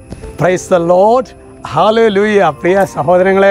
praise the load hello ലൂയ പ്രിയ സഹോദരങ്ങളെ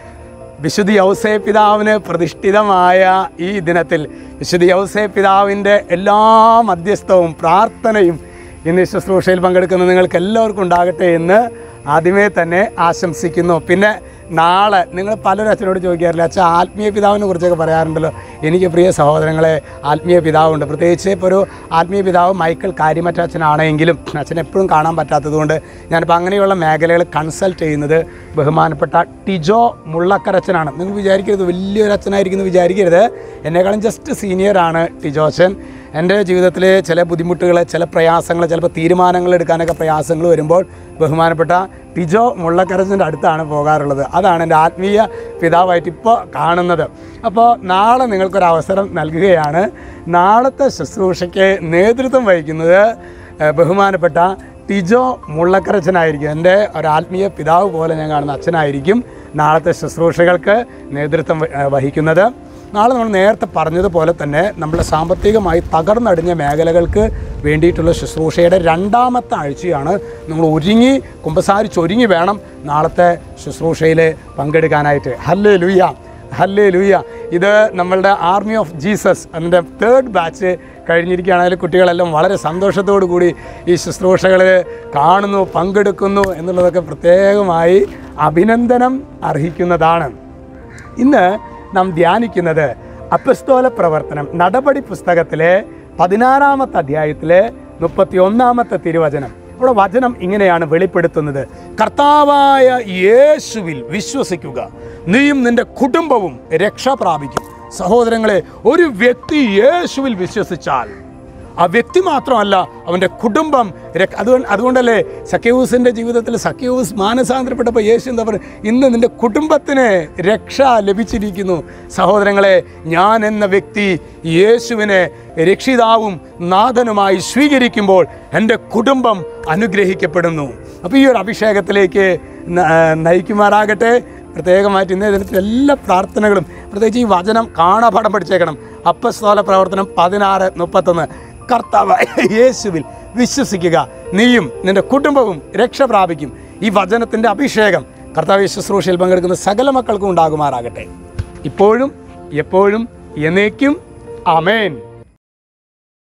വിശുദ്ധ യൗസേ പിതാവിന് പ്രതിഷ്ഠിതമായ ഈ ദിനത്തിൽ വിശുദ്ധ യൗസേ പിതാവിൻ്റെ എല്ലാ മധ്യസ്ഥവും പ്രാർത്ഥനയും ഇന്ന് ഈ ശുശ്രൂഷയിൽ പങ്കെടുക്കുന്ന നിങ്ങൾക്ക് എല്ലാവർക്കും ഉണ്ടാകട്ടെ എന്ന് ആദ്യമേ തന്നെ ആശംസിക്കുന്നു പിന്നെ നാളെ നിങ്ങൾ പലരും അച്ഛനോട് ചോദിക്കാറില്ല അച്ഛൻ ആത്മീയ പിതാവിനെ കുറിച്ചൊക്കെ പറയാറുണ്ടല്ലോ എനിക്ക് പ്രിയ സഹോദരങ്ങളെ ആത്മീയ പിതാവുണ്ട് പ്രത്യേകിച്ച് ഇപ്പോൾ ഒരു ആത്മീയ പിതാവ് മൈക്കിൾ കാര്യമറ്റ അച്ഛനാണെങ്കിലും അച്ഛൻ എപ്പോഴും കാണാൻ പറ്റാത്തതുകൊണ്ട് ഞാനിപ്പോൾ അങ്ങനെയുള്ള മേഖലകൾ കൺസൾട്ട് ചെയ്യുന്നത് ബഹുമാനപ്പെട്ട ടിജോ മുള്ളക്കരച്ചനാണ് നിങ്ങൾ വിചാരിക്കരുത് വലിയൊരു അച്ഛനായിരിക്കുന്നു വിചാരിക്കരുത് എന്നെക്കാളും ജസ്റ്റ് സീനിയറാണ് ടിജോ അച്ഛൻ എൻ്റെ ജീവിതത്തിൽ ചില ബുദ്ധിമുട്ടുകൾ ചില പ്രയാസങ്ങൾ ചിലപ്പോൾ തീരുമാനങ്ങൾ എടുക്കാനൊക്കെ പ്രയാസങ്ങൾ വരുമ്പോൾ ബഹുമാനപ്പെട്ട ടിജോ മുള്ളക്കരച്ചൻ്റെ അടുത്താണ് പോകാറുള്ളത് അതാണ് എൻ്റെ ആത്മീയ പിതാവായിട്ട് ഇപ്പോൾ കാണുന്നത് അപ്പോൾ നാളെ നിങ്ങൾക്കൊരു അവസരം നൽകുകയാണ് നാളത്തെ ശുശ്രൂഷയ്ക്ക് നേതൃത്വം വഹിക്കുന്നത് ഏഹ്, ബഹുമാനപ്പെട്ട ടിജോ മുള്ളക്കരച്ചനായിരിക്കും എൻ്റെ ഒരു ആത്മീയ പിതാവ് പോലെ ഞാൻ കാണുന്ന അച്ഛനായിരിക്കും നാളത്തെ ശുശ്രൂഷകൾക്ക് നേതൃത്വം വ- ഏഹ്, വഹിക്കുന്നത് നാളെ നമ്മൾ നേരത്തെ പറഞ്ഞതുപോലെ തന്നെ നമ്മുടെ സാമ്പത്തികമായി തകർന്നടിഞ്ഞ മേഖലകൾക്ക് വേണ്ടിയിട്ടുള്ള ശുശ്രൂഷയുടെ രണ്ടാമത്തെ ആഴ്ചയാണ് നമ്മൾ ഒരുങ്ങി കുമ്പസാരിച്ചൊരുങ്ങി വേണം നാളത്തെ ശുശ്രൂഷയിൽ പങ്കെടുക്കാനായിട്ട് ഹല്ലേ ലുയ്യ ഹല്ലേ ലൂയ ഇത് നമ്മളുടെ ആർമി ഓഫ് ജീസസ് അതിൻ്റെ തേർഡ് ബാച്ച് കഴിഞ്ഞിരിക്കുകയാണ് അതിൽ കുട്ടികളെല്ലാം വളരെ സന്തോഷത്തോടു കൂടി ഈ ശുശ്രൂഷകൾ കാണുന്നു പങ്കെടുക്കുന്നു എന്നുള്ളതൊക്കെ പ്രത്യേകമായി അഭിനന്ദനം അർഹിക്കുന്നതാണ് ഇന്ന് നാം ധ്യാനിക്കുന്നത് അപ്പസ്തോല പ്രവർത്തനം നടപടി പുസ്തകത്തിലെ പതിനാറാമത്തെ അധ്യായത്തിലെ മുപ്പത്തി ഒന്നാമത്തെ തിരുവചനം ഇവിടെ വചനം ഇങ്ങനെയാണ് വെളിപ്പെടുത്തുന്നത് കർത്താവായ യേശുവിൽ വിശ്വസിക്കുക നീയും നിന്റെ കുടുംബവും രക്ഷ പ്രാപിക്കും സഹോദരങ്ങളെ ഒരു വ്യക്തി യേശുവിൽ വിശ്വസിച്ചാൽ ആ വ്യക്തി മാത്രമല്ല അവൻ്റെ കുടുംബം രക്ഷ- അതുകൊണ്ട് അതുകൊണ്ടല്ലേ സഖ്യൂസിൻ്റെ ജീവിതത്തിൽ സഖ്യൂസ് മാനസാന്തരപ്പെട്ടപ്പോൾ യേശു എന്താ പറയുക ഇന്ന് നിൻ്റെ കുടുംബത്തിന് രക്ഷ ലഭിച്ചിരിക്കുന്നു സഹോദരങ്ങളെ ഞാൻ എന്ന വ്യക്തി യേശുവിനെ രക്ഷിതാവും നാഥനുമായി സ്വീകരിക്കുമ്പോൾ എൻ്റെ കുടുംബം അനുഗ്രഹിക്കപ്പെടുന്നു അപ്പോൾ ഈ ഒരു അഭിഷേകത്തിലേക്ക് ന- ആ, നയിക്കുമാറാകട്ടെ പ്രത്യേകമായിട്ട് ഇന്നേ ദിനത്തിൽ എല്ലാ പ്രാർത്ഥനകളും പ്രത്യേകിച്ച് ഈ വചനം കാണാപാഠം പഠിച്ചേക്കണം അപ്പസ്തോല പ്രവർത്തനം പതിനാറ് മുപ്പത്തൊന്ന് കർത്താവ് യേശുവിൽ വിശ്വസിക്കുക നീയും നിന്റെ കുടുംബവും രക്ഷ പ്രാപിക്കും ഈ വചനത്തിൻ്റെ അഭിഷേകം കർത്താവ് ശുശ്രൂഷയിൽ പങ്കെടുക്കുന്ന സകല മക്കൾക്കും ഉണ്ടാകുമാറാകട്ടെ ഇപ്പോഴും എപ്പോഴും എന്നേക്കും അമേൻ